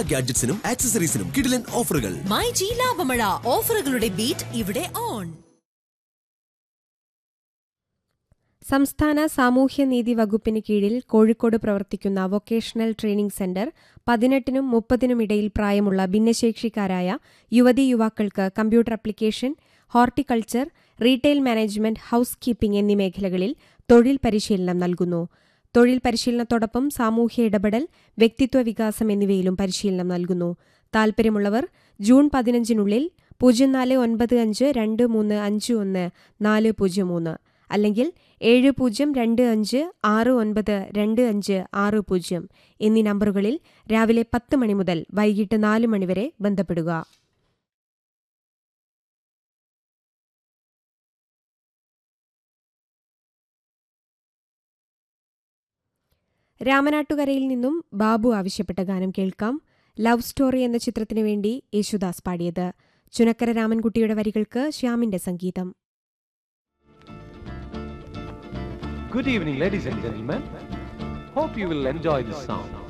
എല്ലാ ഗാഡ്ജറ്റ്സിനും ആക്സസറീസിനും കിടിലൻ ഓഫറുകൾ മൈ ജി ലാഭമഴ ഓഫറുകളുടെ ബീറ്റ് ഇവിടെ ഓൺ സംസ്ഥാന സാമൂഹ്യനീതി വകുപ്പിന് കീഴിൽ കോഴിക്കോട് പ്രവർത്തിക്കുന്ന വൊക്കേഷണൽ ട്രെയിനിംഗ് സെന്റർ പതിനെട്ടിനും മുപ്പതിനും ഇടയിൽ പ്രായമുള്ള ഭിന്നശേഷിക്കാരായ യുവതീ യുവാക്കൾക്ക് computer application horticulture retail management housekeeping എന്നീ മേഖലകളിൽ തൊഴിൽ പരിശീലനം നൽകുന്നു തൊഴിൽ പരിശീലനത്തോടൊപ്പം സാമൂഹ്യ ഇടപെടൽ വ്യക്തിത്വ വികാസം എന്നിവയിലും പരിശീലനം നൽകുന്നു താൽപ്പര്യമുള്ളവർ ജൂൺ പതിനഞ്ചിനുള്ളിൽ പൂജ്യം നാല് ഒൻപത് അഞ്ച് രണ്ട് മൂന്ന് അഞ്ച് ഒന്ന് നാല് പൂജ്യം മൂന്ന് അല്ലെങ്കിൽ ഏഴ് പൂജ്യം രണ്ട് അഞ്ച് ആറ് ഒൻപത് രണ്ട് അഞ്ച് ആറ് പൂജ്യം എന്നീ നമ്പറുകളിൽ രാവിലെ പത്ത് മണി മുതൽ വൈകിട്ട് നാല് മണിവരെ ബന്ധപ്പെടുക രാമനാട്ടുകരയിൽ നിന്നും ബാബു ആവശ്യപ്പെട്ട ഗാനം കേൾക്കാം ലവ് സ്റ്റോറി എന്ന ചിത്രത്തിനു വേണ്ടി യേശുദാസ് പാടിയത് ചുനക്കര രാമൻകുട്ടിയുടെ വരികൾക്ക് ശ്യാമിന്റെ സംഗീതം Good evening, ladies and gentlemen. Hope you will enjoy this song.